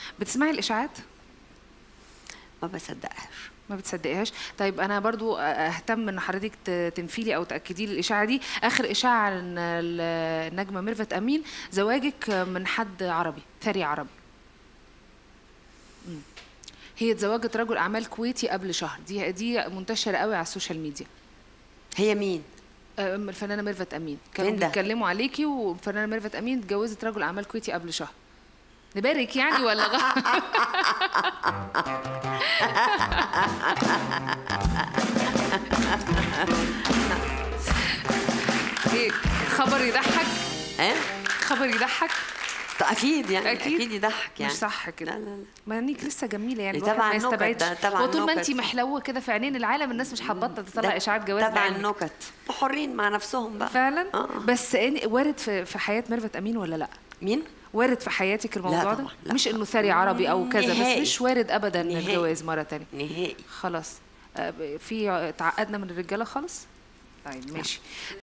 بتسمعي الاشاعات ما بصدقهاش ما بتصدقيهاش طيب انا برضو اهتم ان حضرتك ت- تنفيلي او تاكدي لي الاشاعه دي اخر اشاعه عن ال- النجمه ميرفت امين زواجك من حد عربي ثري عربي مم. هي اتزوجت رجل اعمال كويتي قبل شهر دي دي منتشره قوي على السوشيال ميديا هي مين أم الفنانه ميرفت امين كانوا فين ده؟ بيتكلموا عليكي والفنانه ميرفت امين اتجوزت رجل اعمال كويتي قبل شهر نبارك يعني ولا غلط ايه خبر يضحك ها خبر يضحك طيب اكيد يعني أكيد. اكيد, يضحك يعني مش صح كده لا لا لا ما انك لسه جميله يعني تبع الواحد ما النكت ده، يستبعدش تبع هو طول ما النكت. انت محلوه كده في عينين العالم الناس مش هتبطل تطلع ده اشاعات جواز تبع بعينك. النكت حرين مع نفسهم بقى فعلا آه. بس إن- وارد في في حياه ميرفت امين ولا لا مين وارد في حياتك الموضوع لا ده طبعاً، لا. مش انه ثري عربي او كذا بس نهائي. مش وارد ابدا نهائي. الجواز مره تانية نهائي خلاص آه، في تعقدنا من الرجاله خالص طيب ماشي